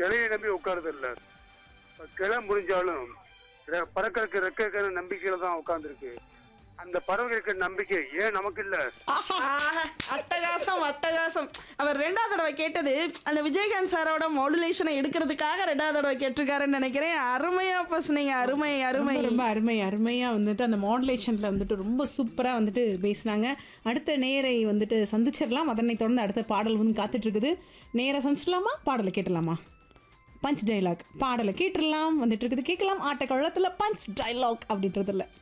கிளையை நம்பி உட்காருது இல்ல கிளை முடிஞ்சாலும் ரெ- பறக்கறதுக்கு ரெக்கைக்கான நம்பிக்கையில தான் உட்கார்ந்துருக்கு அந்த பறவைகளுக்கு நம்பிக்கை ஏன் நமக்கு இல்ல ஆஹா, அட்டகாசம் அட்டகாசம் அவர் ரெண்டாவது தடவை கேட்டது அந்த விஜயகாந்த் சாரோட மாடுலேஷனை எடுக்கிறதுக்காக ரெண்டாவது தடவை கேட்டிருக்காருன்னு நினைக்கிறேன் அருமையா பசுனீங்க அருமை அருமை ரொம்ப ரொம்ப அருமை அருமையாக வந்துட்டு அந்த மாடுலேஷனில் வந்துட்டு ரொம்ப சூப்பராக வந்துட்டு பேசினாங்க அடுத்த நேரை வந்துட்டு சந்திச்சிடலாம் அதனை தொடர்ந்து அடுத்த பாடல் வந்து காத்துட்டு இருக்குது நேரை சந்திச்சிடலாமா பாடலை கேட்டலாமா பஞ்ச் டைலாக் பாடலை கேட்டுடலாம் வந்துட்டு இருக்குது கேட்கலாம் ஆட்ட குளத்தில் பஞ்ச் டைலாக் அப்படின்றதுல